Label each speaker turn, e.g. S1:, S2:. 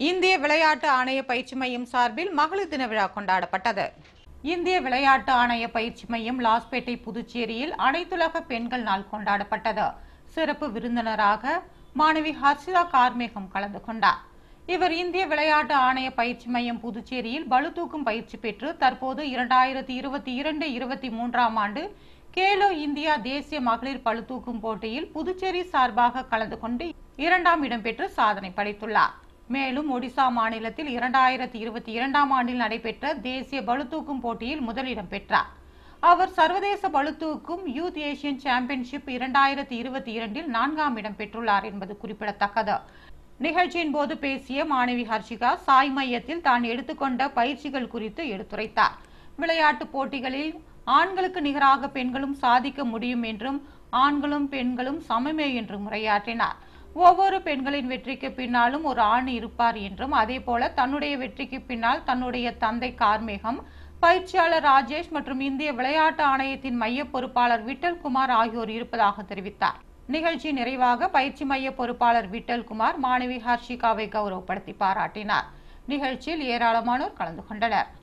S1: இந்திய விளையாட்டு ஆணைய பயிற்சி மையம் சார்பில் மகளிர் தின விழா கொண்டாடப்பட்டது இந்திய விளையாட்டு ஆணைய பயிற்சி மையம் லாஸ்பேட்டை புதுச்சேரியில் அனைத்துலக பெண்கள் நாள் கொண்டாடப்பட்டது சிறப்பு விருந்தினராக மாணவி ஹர்ஷிதா கார்மேகம் கலந்து கொண்டார் இவர் இந்திய விளையாட்டு ஆணைய பயிற்சி மையம் புதுச்சேரியில் பளுதூக்கும் பயிற்சி பெற்று தற்போது இரண்டாயிரத்தி இருபத்தி இரண்டு இருபத்தி மூன்றாம் ஆண்டு கேலோ இந்தியா தேசிய மகளிர் பளுதூக்கும் போட்டியில் புதுச்சேரி சார்பாக கலந்து கொண்டு இரண்டாம் இடம் பெற்று சாதனை படைத்துள்ளார் மேலும் ஒடிசா மாநிலத்தில் இரண்டாயிரத்தி இருபத்தி இரண்டாம் ஆண்டில் நடைபெற்ற தேசிய பளுதூக்கும் போட்டியில் முதலிடம் பெற்றார் அவர் சர்வதேச பளுதூக்கும் யூத் ஏசியன் சாம்பியன்ஷிப் இரண்டாயிரத்தி இருபத்தி இரண்டில் நான்காம் இடம் பெற்றுள்ளார் என்பது குறிப்பிடத்தக்கது நிகழ்ச்சியின் போது பேசிய மாணவி ஹர்ஷிகா சாய் மையத்தில் தான் எடுத்துக்கொண்ட பயிற்சிகள் குறித்து எடுத்துரைத்தார் விளையாட்டு போட்டிகளில் ஆண்களுக்கு நிகராக பெண்களும் சாதிக்க முடியும் என்றும் ஆண்களும் பெண்களும் சமமே என்றும் உரையாற்றினார் ஒவ்வொரு பெண்களின் வெற்றிக்கு பின்னாலும் ஒரு ஆண் இருப்பார் என்றும் அதே போல தன்னுடைய வெற்றிக்கு பின்னால் தன்னுடைய தந்தை கார்மேகம் பயிற்சியாளர் ராஜேஷ் மற்றும் இந்திய விளையாட்டு ஆணையத்தின் மைய பொறுப்பாளர் விட்டல் குமார் ஆகியோர் இருப்பதாக தெரிவித்தார் நிகழ்ச்சி நிறைவாக பயிற்சி மைய பொறுப்பாளர் விட்டல் குமார் மாணவி ஹர்ஷிகாவை கௌரவப்படுத்தி பாராட்டினார் நிகழ்ச்சியில் ஏராளமானோர் கலந்து கொண்டனர்